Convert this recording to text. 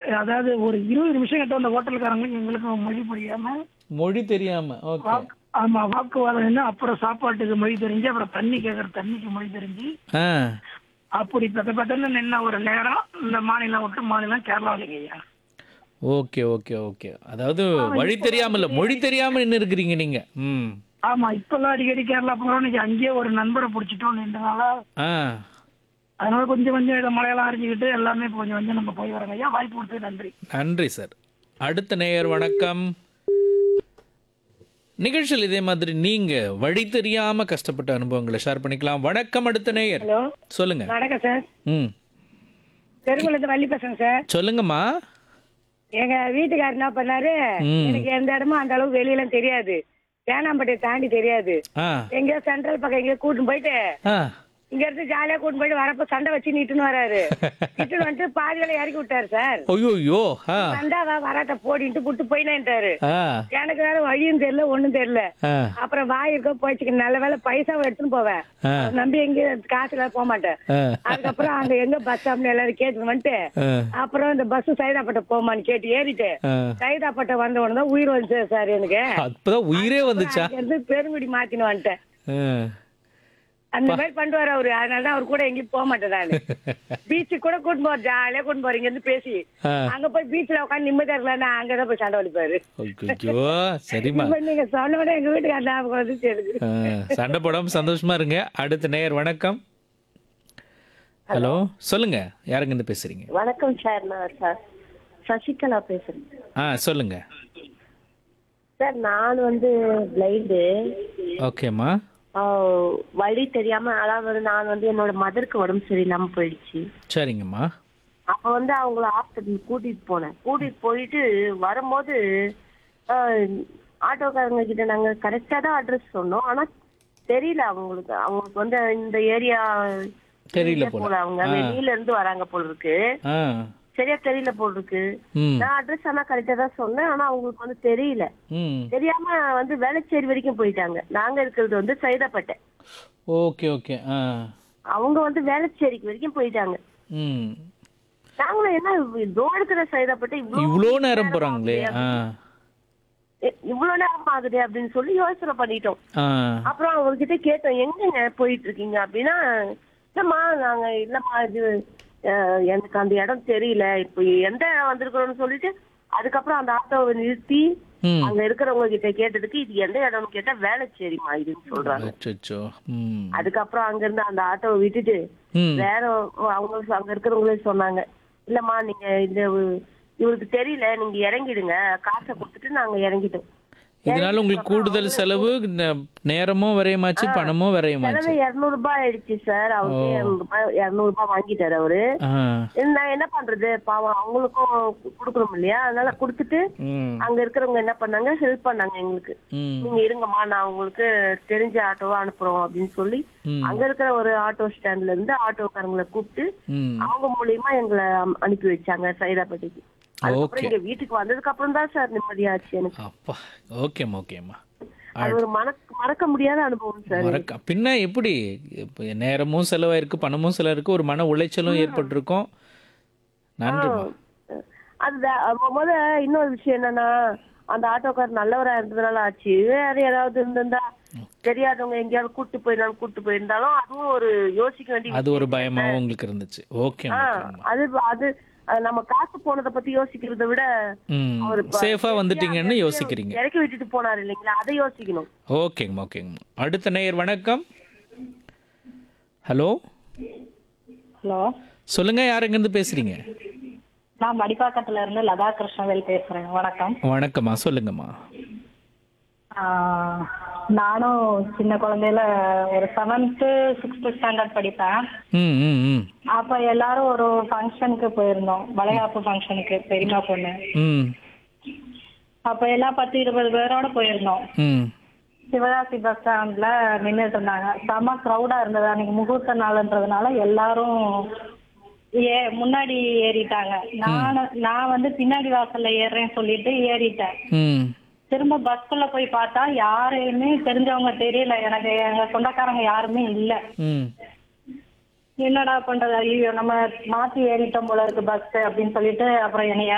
அதாவது ஒரு இருபது நிமிஷம் கிட்ட அந்த ஹோட்டல்காரங்களுக்கு எங்களுக்கு மொழி புரியாம மொழி தெரியாம ஓகே வாக்கு- ஆமா வாக்குவாதம் என்ன அப்புறம் சாப்பாட்டுக்கு மொழி தெரிஞ்சு அப்புறம் தண்ணி கேட்கற தண்ணிக்கு மொழி தெரிஞ்சு ஆ அப்படி பத்த பத்தன்னு நின்ன ஒரு நேரம் இந்த மாநிலம் விட்டு மாநிலம் கேரளாவுக்கு ஐயா ஓகே ஓகே ஓகே அதாவது வழி தெரியாம இல்ல மொழி தெரியாம நின்று இருக்கிறீங்க நீங்க ம் ஆமா இப்பெல்லாம் அடிக்கடி கேரளா போறோம் இன்னைக்கு அங்கேயே ஒரு நண்பரை பிடிச்சிட்டோம் நின்றனால ஆ அதனால கொஞ்சம் கொஞ்சம் இதை மலையெல்லாம் அறிஞ்சுக்கிட்டு எல்லாமே இப்ப கொஞ்சம் கொஞ்சம் நம்ம போய் வரோங்க ஐயா வாய்ப்பு கொடுத்து நன்றி நன்றி சார் அடுத்த நேயர் வணக்கம் நிகழ்ச்சியில் இதே மாதிரி நீங்க வழி தெரியாம கஷ்டப்பட்ட அனுபவங்களை ஷேர் பண்ணிக்கலாம் வணக்கம் அடுத்த நேயர் ஹலோ சொல்லுங்க வணக்கம் சார் ம் தெருங்குளத்து வள்ளி பேசுறேன் சார் சொல்லுங்கம்மா எங்க வீட்டுக்காரர் என்ன பண்ணாரு ம். எனக்கு எந்த இடமும் அந்த அளவுக்கு வெளியில தெரியாது தேனாம்பட்டியை தாண்டி தெரியாது ஆ எங்கேயோ சென்ட்ரல் பக்கம் எங்கேயோ கூட்டின்னு போயிட்டு ஆ இங்க இருந்து ஜாலியா கூட்டின்னு போயிட்டு வரப்ப சண்டை வச்சு நிட்டுன்னு வராரு நிட்டுன்னு வந்துட்டு பாதியில இறக்கி விட்டாரு சார் ஐயோ ஆ வந்தாவா வராட்ட போடின்ட்டு புட்டு போயினேன்ட்டாரு ஆ எனக்கு வேற வழியும் தெரியல ஒண்ணும் தெரியல ஆ அப்புறம் வாய் இருக்க போயிடுச்சு நல்ல வேலை பைசாவை எடுத்துன்னு போவேன் ஆ. நம்பி எங்கேயும் காசுல போக மாட்டேன் ஆ அதுக்கப்புறம் அங்க எங்க பஸ் ஸ்டாப்ல எல்லாரும் கேட்டு வந்துட்டு ஆ அப்புறம் இந்த பஸ் சைதாப்பட்ட போமான்னு கேட்டு ஏறிட்டு ஆ. சைதாப்பட்ட வந்த உடனே தான் உயிர் வந்துச்சு சார் எனக்கு அப்பதான் உயிரே வந்துச்சா அங்க இருந்து பெருங்குடி மாத்தின்னு வந்துட்டேன் ஆ. அந்த மாதிரி பண்ணுவாரு அவரு அதனால தான் அவர் கூட எங்கேயும் போக மாட்டேன் நானு பீச்சுக்கு கூட கூட்டு போற ஜாலியா கூட்டு போறீங்க இருந்து பேசி ஆ. அங்க போய் பீச்ல உட்காந்து நிம்மதியா இருக்கலாம்னா அங்கதான் போய் சண்டை வலிப்பாரு ஐயோ சரிம்மா இப்ப நீங்க சொன்ன உடனே எங்க வீட்டுக்கு ஞாபகம் வந்துச்சு எனக்கு ஆ, சண்டை போடாம சந்தோஷமா இருங்க அடுத்த நேயர் வணக்கம் ஹலோ சொல்லுங்க யாருங்க இருந்து பேசுறீங்க வணக்கம் சார் நான் சார் சசிகலா பேசுறேன் ஆ சொல்லுங்க சார் நான் வந்து பிளைண்டு ஓகேம்மா வழி தெரியாம அதாவது நான் வந்து என்னோட மதருக்கு உடம்பு சரியில்லாம போயிடுச்சு சரிங்கம்மா அப்ப வந்து அவங்கள ஹாஸ்பிட்டல் கூட்டிட்டு போனேன் கூட்டிட்டு போயிட்டு வரும்போது ஆஹ், ஆட்டோக்காரங்க கிட்ட நாங்க கரெக்டா தான் அட்ரஸ் சொன்னோம் ஆனா தெரியல அவங்களுக்கு அவங்களுக்கு வந்து இந்த ஏரியா தெரியல போல. அவங்க ஆ. வெளியில இருந்து வராங்க போல இருக்கு ஆ சரியா தெரியல போல இருக்கு ம் நான் அட்ரஸ் ஆனா கரெக்டா தான் சொன்னேன் ஆனா அவங்களுக்கு வந்து தெரியல ம் தெரியாம வந்து வேளச்சேரி வரைக்கும் போயிட்டாங்க நாங்க இருக்கிறது வந்து சைதாப்பேட்டை ஓகே ஓகே ஆ அவங்க வந்து வேளச்சேரிக்கு வரைக்கும் போயிட்டாங்க ம் நாங்களும் என்ன இதோ இருக்கிற சைதாப்பேட்டை இவ்வளவு இவ்வளோ நேரம் போறாங்களே ஆ இ- இவ்வளவு நேரம் ஆகுது அப்படின்னு சொல்லி யோசனை பண்ணிட்டோம் ஆ அப்புறம் அவர்கிட்ட கேட்டோம் எங்கங்க போயிட்டு இருக்கீங்க அப்படின்னா இல்லம்மா நாங்க இல்லம்மா இது அஹ், எனக்கு அந்த இடம் தெரியல இப்போ எந்த இடம் வந்திருக்கிறோம்னு சொல்லிட்டு அதுக்கப்புறம் அந்த ஆட்டோவை நிறுத்தி ம் அங்க இருக்கிறவங்க கிட்ட கேட்டதுக்கு இது எந்த இடம்னு கேட்டா வேளச்சேரிமா இதுன்னு சொல்றாங்க அச்சோ ம் அதுக்கப்புறம் அங்க இருந்து அந்த ஆட்டோவை விட்டுட்டு ம் வேற அவங்க அங்க இருக்கிறவங்களே சொன்னாங்க இல்லம்மா நீங்க இந்த இவருக்கு தெரியல நீங்க இறங்கிடுங்க காசை கொடுத்துட்டு நாங்க இறங்கிட்டோம் இதனால உங்களுக்கு கூடுதல் செலவு ந- நேரமும் விரயமாச்சு பணமும் விரயமாச்சு செலவு இருநூறு ரூபாய் ஆயிடுச்சு சார் அவருக்கு இருநூறு ரூபாய் இருநூறு ரூபாய் வாங்கிட்டாரு அவரு ஆ நான் என்ன பண்றது பாவம் அவங்களுக்கும் கொடுக்கணும் இல்லையா அதனால கொடுத்துட்டு ம் அங்க இருக்கிறவங்க என்ன பண்ணாங்க ஹெல்ப் பண்ணாங்க எங்களுக்கு ம் நீங்க இருங்கம்மா நான் உங்களுக்கு தெரிஞ்ச ஆட்டோவா அனுப்புறோம் அப்படின்னு சொல்லி ம். அங்க இருக்கிற ஒரு ஆட்டோ ஸ்டாண்ட்ல இருந்து ஆட்டோக்காரங்களை கூப்பிட்டு ம் அவங்க மூலியமா எங்களை அம்- அனுப்பி வச்சாங்க சைதாப்பேட்டைக்கு அதுக்கப்புறம் Okay. இங்க வீட்டுக்கு வந்ததுக்கு அப்புறம் தான் சார் நிம்மதியாச்சு எனக்கு அப்பா ஓகேம்மா ஓகேம்மா அது ஒரு மறக்க மறக்க முடியாத அனுபவம் சார் மறக்க பின்ன எப்படி இப்போ நேரமும் செலவாயிருக்கு பணமும் செலவிருக்கு ஒரு மன உளைச்சலும் ஏற்பட்டிருக்கும் நன்றிம்மா அது வே- மொ- முத இன்னொரு விஷயம் என்னன்னா அந்த ஆட்டோக்கார் நல்லவரா இருந்ததுனால ஆச்சு வேற யாராவது இருந்திருந்தா தெரியாதவங்க எங்கேயாவது கூட்டு போயிருந்தாலும் கூட்டு போயிருந்தாலும் அதுவும் ஒரு யோசிக்க வேண்டிய அது ஒரு பயமாவும் உங்களுக்கு இருந்துச்சு ஓகே ஆ, அது அது அது நம்ம காசு போனதை பத்தி யோசிக்கிறதை விட ம் அவரு ப- சேஃபா வந்துட்டீங்கன்னு யோசிக்கிறீங்க இறக்கி விட்டுட்டு போனாரு இல்லைங்களா அதை யோசிக்கணும் ஓகேங்கம்மா ஓகேங்கம்மா அடுத்த நேயர் வணக்கம் ஹலோ ஹலோ சொல்லுங்க யாருங்கேருந்து பேசுறீங்க நான் மடிப்பாக்கத்துல இருந்து லதா கிருஷ்ணவேல் பேசுறேன் வணக்கம் வணக்கம்மா சொல்லுங்கம்மா ஆஹ் நானும் சின்ன குழந்தையில ஒரு செவன்த்து சிக்ஸ்த் ஸ்டாண்டர்ட் படிப்பேன் ம் ம் ம் அப்ப எல்லாரும் ஒரு ஃபங்க்ஷனுக்கு போயிருந்தோம் வளைகாப்பு ஃபங்க்ஷனுக்கு பெரியம்மா பொண்ணு ம் அப்ப எல்லாம் பத்து இருபது பேரோட போயிருந்தோம் ம் சிவகாசி பஸ் ஸ்டாண்ட்ல நின்றுட்டு இருந்தாங்க செம க்ரௌடா இருந்தது அன்னைக்கு முகூர்த்த நாள்ன்றதுனால எல்லாரும் ஏ முன்னாடி ஏறிட்டாங்க நான் நான் வந்து பின்னாடி வாசல்ல ஏறுறேன்னு சொல்லிட்டு ஏறிட்டேன் ம் திரும்ப பஸ்குள்ள போய் பார்த்தா யாரையுமே தெரிஞ்சவங்க தெரியல எனக்கு எங்க சொந்தக்காரங்க யாருமே இல்ல ம் என்னடா பண்றது ஐயோ நம்ம மாத்தி ஏறிட்டோம் போல இருக்கு பஸ் அப்படின்னு சொல்லிட்டு அப்புறம் என்னை